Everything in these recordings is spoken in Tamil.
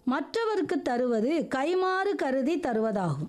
மற்றவருக்கு தருவது கைமாறு கருதி தருவதாகும்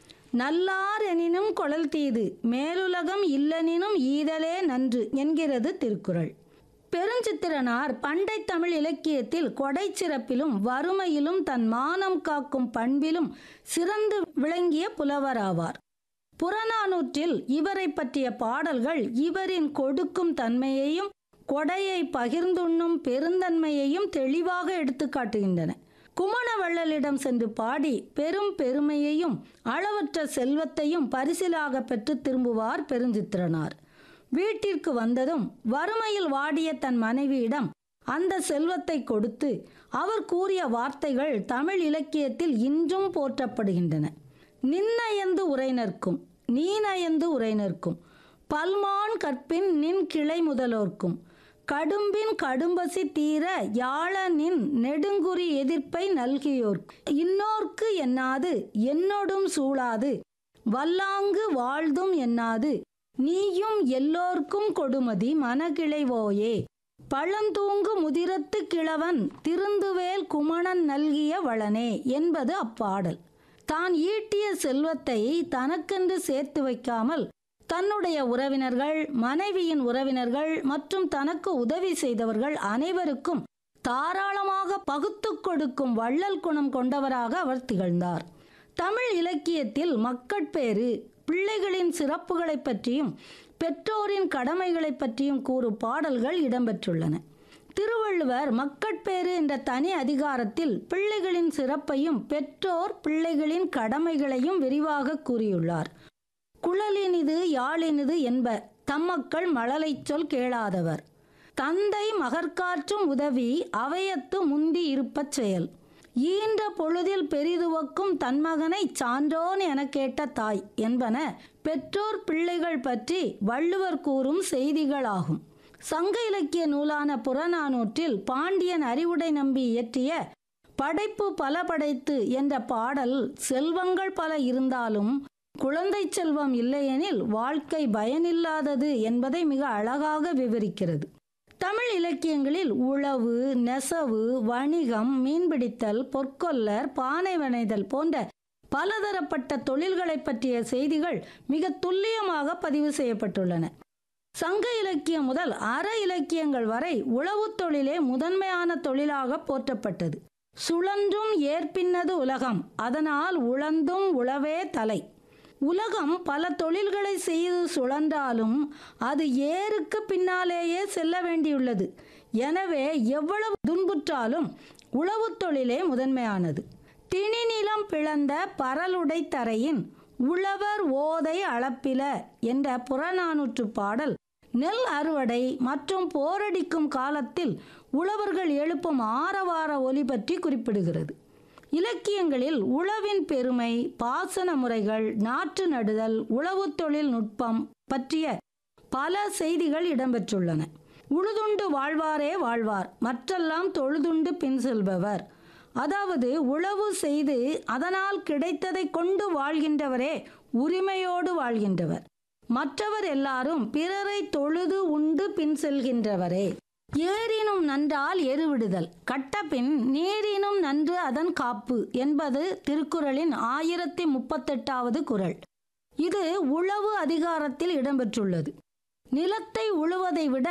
நல்லார் எனினும் கொழல் தீது மேலுலகம் இல்லெனினும் ஈதலே நன்று என்கிறது திருக்குறள் பெருஞ்சித்திரனார் பண்டை தமிழ் இலக்கியத்தில் கொடை சிறப்பிலும் வறுமையிலும் தன் மானம் காக்கும் பண்பிலும் சிறந்து விளங்கிய புலவராவார் புறநானூற்றில் இவரை பற்றிய பாடல்கள் இவரின் கொடுக்கும் தன்மையையும் கொடையை பகிர்ந்துண்ணும் பெருந்தன்மையையும் தெளிவாக எடுத்துக்காட்டுகின்றன குமணவள்ளலிடம் சென்று பாடி பெரும் பெருமையையும் அளவற்ற செல்வத்தையும் பரிசிலாக பெற்று திரும்புவார் பெருஞ்சித்திரனார் வீட்டிற்கு வந்ததும் வறுமையில் வாடிய தன் மனைவியிடம் அந்த செல்வத்தை கொடுத்து அவர் கூறிய வார்த்தைகள் தமிழ் இலக்கியத்தில் இன்றும் போற்றப்படுகின்றன நின்னயந்து உரைநர்க்கும் நீநயந்து உரைநர்க்கும் பல்மான் கற்பின் நின் கிளை முதலோர்க்கும் கடும்பின் கடும்பசி தீர யாழனின் நெடுங்குறி எதிர்ப்பை நல்கியோர்க்கு இன்னோர்க்கு எண்ணாது என்னொடும் சூழாது வல்லாங்கு வாழ்தும் எண்ணாது நீயும் எல்லோர்க்கும் கொடுமதி மனகிளைவோயே பழந்தூங்கு முதிரத்து கிழவன் திருந்துவேல் குமணன் நல்கிய வளனே என்பது அப்பாடல் தான் ஈட்டிய செல்வத்தை தனக்கென்று சேர்த்து வைக்காமல் தன்னுடைய உறவினர்கள் மனைவியின் உறவினர்கள் மற்றும் தனக்கு உதவி செய்தவர்கள் அனைவருக்கும் தாராளமாக பகுத்து கொடுக்கும் வள்ளல் குணம் கொண்டவராக அவர் திகழ்ந்தார் தமிழ் இலக்கியத்தில் மக்கட்பேறு பிள்ளைகளின் சிறப்புகளை பற்றியும் பெற்றோரின் கடமைகளை பற்றியும் கூறும் பாடல்கள் இடம்பெற்றுள்ளன திருவள்ளுவர் மக்கட்பேறு என்ற தனி அதிகாரத்தில் பிள்ளைகளின் சிறப்பையும் பெற்றோர் பிள்ளைகளின் கடமைகளையும் விரிவாக கூறியுள்ளார் குழலினிது யாழினிது என்ப தம்மக்கள் மழலைச் சொல் கேளாதவர் தந்தை மகற்காற்றும் உதவி அவையத்து முந்தி இருப்பச் செயல் ஈன்ற பொழுதில் பெரிதுவக்கும் தன்மகனை சான்றோன் என கேட்ட தாய் என்பன பெற்றோர் பிள்ளைகள் பற்றி வள்ளுவர் கூறும் செய்திகளாகும் சங்க இலக்கிய நூலான புறநானூற்றில் பாண்டியன் அறிவுடை நம்பி இயற்றிய படைப்பு பல படைத்து என்ற பாடல் செல்வங்கள் பல இருந்தாலும் குழந்தை செல்வம் இல்லையெனில் வாழ்க்கை பயனில்லாதது என்பதை மிக அழகாக விவரிக்கிறது தமிழ் இலக்கியங்களில் உழவு நெசவு வணிகம் மீன்பிடித்தல் பொற்கொல்லர் பானை வனைதல் போன்ற பலதரப்பட்ட தொழில்களை பற்றிய செய்திகள் மிக துல்லியமாக பதிவு செய்யப்பட்டுள்ளன சங்க இலக்கியம் முதல் அற இலக்கியங்கள் வரை உழவுத் தொழிலே முதன்மையான தொழிலாக போற்றப்பட்டது சுழன்றும் ஏற்பின்னது உலகம் அதனால் உழந்தும் உழவே தலை உலகம் பல தொழில்களை செய்து சுழன்றாலும் அது ஏருக்கு பின்னாலேயே செல்ல வேண்டியுள்ளது எனவே எவ்வளவு துன்புற்றாலும் உழவுத் தொழிலே முதன்மையானது திணிநிலம் பிளந்த பரலுடை தரையின் உழவர் ஓதை அளப்பில என்ற புறநானூற்று பாடல் நெல் அறுவடை மற்றும் போரடிக்கும் காலத்தில் உழவர்கள் எழுப்பும் ஆரவார ஒலி பற்றி குறிப்பிடுகிறது இலக்கியங்களில் உழவின் பெருமை பாசன முறைகள் நாற்று நடுதல் உழவு தொழில் நுட்பம் பற்றிய பல செய்திகள் இடம்பெற்றுள்ளன உழுதுண்டு வாழ்வாரே வாழ்வார் மற்றெல்லாம் தொழுதுண்டு பின் செல்பவர் அதாவது உழவு செய்து அதனால் கிடைத்ததை கொண்டு வாழ்கின்றவரே உரிமையோடு வாழ்கின்றவர் மற்றவர் எல்லாரும் பிறரை தொழுது உண்டு பின் செல்கின்றவரே ஏறினும் நன்றால் எருவிடுதல் கட்டபின் நீரினும் நன்று அதன் காப்பு என்பது திருக்குறளின் ஆயிரத்தி முப்பத்தெட்டாவது குறள் இது உழவு அதிகாரத்தில் இடம்பெற்றுள்ளது நிலத்தை உழுவதை விட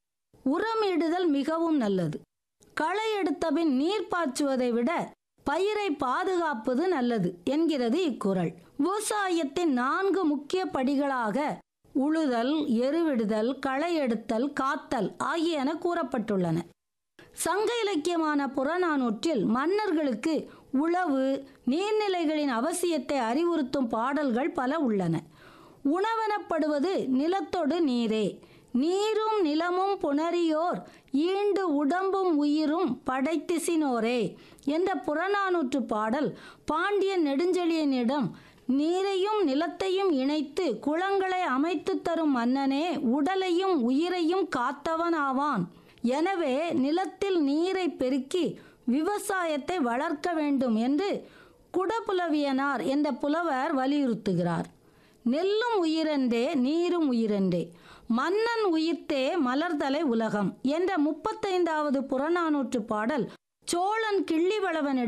உரமிடுதல் மிகவும் நல்லது களை எடுத்தபின் நீர் பாய்ச்சுவதை விட பயிரை பாதுகாப்பது நல்லது என்கிறது இக்குறள் விவசாயத்தின் நான்கு முக்கிய படிகளாக உழுதல் எருவிடுதல் களை எடுத்தல் காத்தல் ஆகியன கூறப்பட்டுள்ளன சங்க இலக்கியமான புறநானூற்றில் மன்னர்களுக்கு உழவு நீர்நிலைகளின் அவசியத்தை அறிவுறுத்தும் பாடல்கள் பல உள்ளன உணவெனப்படுவது நிலத்தொடு நீரே நீரும் நிலமும் புணரியோர் ஈண்டு உடம்பும் உயிரும் படைத்திசினோரே என்ற புறநானூற்று பாடல் பாண்டியன் நெடுஞ்செழியனிடம் நீரையும் நிலத்தையும் இணைத்து குளங்களை அமைத்து தரும் மன்னனே உடலையும் உயிரையும் காத்தவனாவான் எனவே நிலத்தில் நீரை பெருக்கி விவசாயத்தை வளர்க்க வேண்டும் என்று குடபுலவியனார் என்ற புலவர் வலியுறுத்துகிறார் நெல்லும் உயிரென்றே நீரும் உயிரென்றே மன்னன் உயிர்த்தே மலர்தலை உலகம் என்ற முப்பத்தைந்தாவது புறநானூற்று பாடல் சோழன் கிள்ளிவளவனிடம்